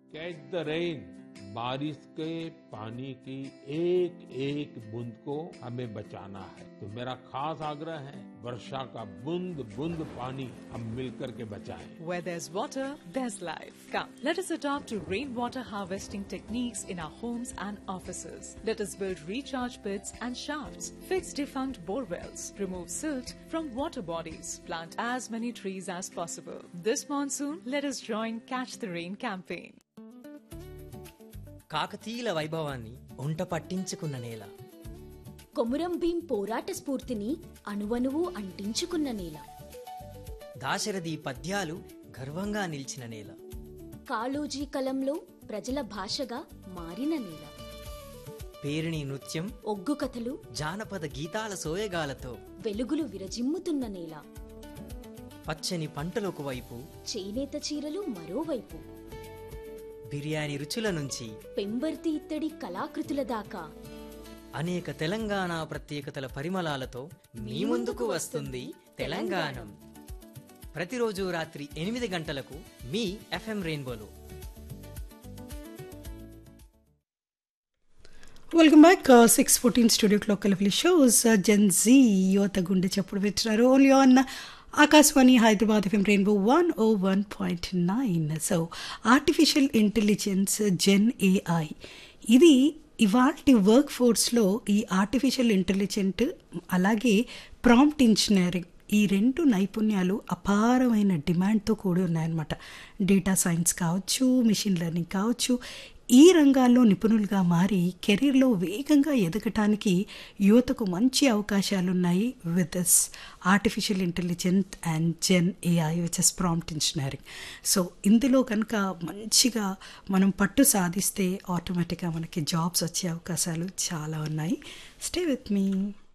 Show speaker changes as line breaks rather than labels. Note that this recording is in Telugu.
कैच द रेन बारिश के पानी की एक एक बूंद को हमें बचाना है तो मेरा खास आग्रह है वर्षा का बूंद बूंद पानी हम मिलकर के बचाएं
Where there's water, there's life. Come, let us adopt to rainwater harvesting techniques in our homes and offices. Let us build recharge pits and shafts, fix defunct bore wells, remove silt from water bodies, plant as many trees as possible. This monsoon, let us join Catch the Rain campaign.
కాకతీయుల వైభవాన్ని ఒంట పట్టించుకున్న నేల
కొమురం భీం పోరాట స్ఫూర్తిని అణువణువు అంటించుకున్న నేల
దాశరథి పద్యాలు గర్వంగా నిలిచిన నేల
కాళోజీ కలంలో ప్రజల భాషగా మారిన నేల
పేరిణి నృత్యం
ఒగ్గు కథలు
జానపద గీతాల సోయగాలతో
వెలుగులు విరజిమ్ముతున్న నేల
పచ్చని పంటలకు వైపు
చేనేత చీరలు మరోవైపు
బిర్యానీ రుచుల నుంచి
పెంబర్తి ఇత్తడి కళాకృతుల దాకా
అనేక తెలంగాణ ప్రత్యేకతల పరిమళాలతో మీ ముందుకు వస్తుంది తెలంగాణం ప్రతిరోజు రాత్రి ఎనిమిది గంటలకు మీ ఎఫ్ఎం రెయిన్బోలో
welcome back six fourteen studio clock level shows gen Z యువత గుండె చెప్పుడు పెట్టినారు only on Akashvani Hyderabad FM Rainbow one O one point nine so artificial intelligence gen AI ఇది ఇవాల్టి వర్క్ ఫోర్స్లో ఈ ఆర్టిఫిషియల్ ఇంటెలిజెంట్ అలాగే ప్రాంప్ట్ ఇంజనీరింగ్ ఈ రెండు నైపుణ్యాలు అపారమైన డిమాండ్తో కూడి ఉన్నాయన్నమాట డేటా సైన్స్ కావచ్చు మిషన్ లెర్నింగ్ కావచ్చు ఈ రంగాల్లో నిపుణులుగా మారి కెరీర్లో వేగంగా ఎదగటానికి యువతకు మంచి అవకాశాలున్నాయి with this artificial intelligence and gen AI which is prompt engineering so ఇందులో కనుక మంచిగా మనం పట్టు సాధిస్తే ఆటోమేటిక్గా మనకి జాబ్స్ వచ్చే అవకాశాలు చాలా ఉన్నాయి స్టే విత్ మీ